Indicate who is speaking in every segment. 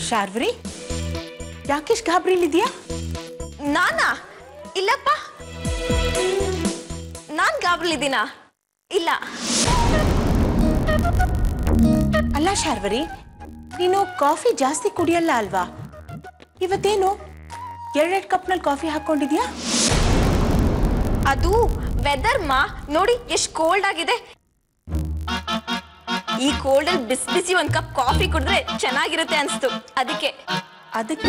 Speaker 1: ಶಾರ್ವರಿ ಯಾಕಿಷ್ಟು ಗಾಬರಿಲಿದ್ಯಾ
Speaker 2: ನಾನಾ ಇಲ್ಲಪ್ಪ ನಾನ್ ಗಾಬರಿಲಿದ್ದೀನಾ ಇಲ್ಲ
Speaker 1: ಅಲ್ಲ ಶಾರ್ವರಿ ನೀನು ಕಾಫಿ ಜಾಸ್ತಿ ಕುಡಿಯಲ್ಲ ಅಲ್ವಾ ಇವತ್ತೇನು ಎರಡೆರಡು ಕಪ್ನಲ್ಲಿ ಕಾಫಿ ಹಾಕೊಂಡಿದ್ಯಾ
Speaker 2: ಅದು ವೆದರ್ ಮಾ ನೋಡಿ ಎಷ್ಟು ಕೋಲ್ಡ್ ಆಗಿದೆ ಈ ಕೋಲ್ಡ್ ಅಲ್ಲಿ ಬಿಸಿ ಬಿಸಿ ಒಂದ್ ಕಪ್ ಕಾಫಿ ಕುಡಿದ್ರೆ ಚೆನ್ನಾಗಿರುತ್ತೆ ಅನ್ಸ್ತು ಅದಕ್ಕೆ
Speaker 1: ಅದಕ್ಕೆ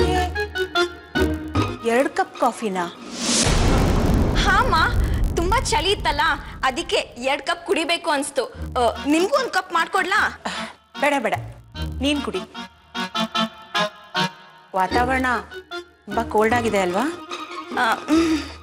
Speaker 1: ಎರಡು ಕಪ್ ಕಾಫಿನಾ
Speaker 2: ಹಾ ಮಾ ತುಂಬಾ ಚಳಿ ಇತ್ತಲ್ಲ ಅದಕ್ಕೆ ಎರಡ್ ಕಪ್ ಕುಡಿಬೇಕು ಅನ್ಸ್ತು ಆ, ನಿಮ್ಗೂ ಒಂದ್ ಕಪ್ ಮಾಡ್ಕೊಡ್ಲಾ
Speaker 1: ಬೇಡ ಬೇಡ ನೀನ್ ಕುಡಿ ವಾತಾವರಣ ತುಂಬಾ ಕೋಲ್ಡ್ ಆಗಿದೆ ಅಲ್ವಾ
Speaker 2: ಆ, ಮ್,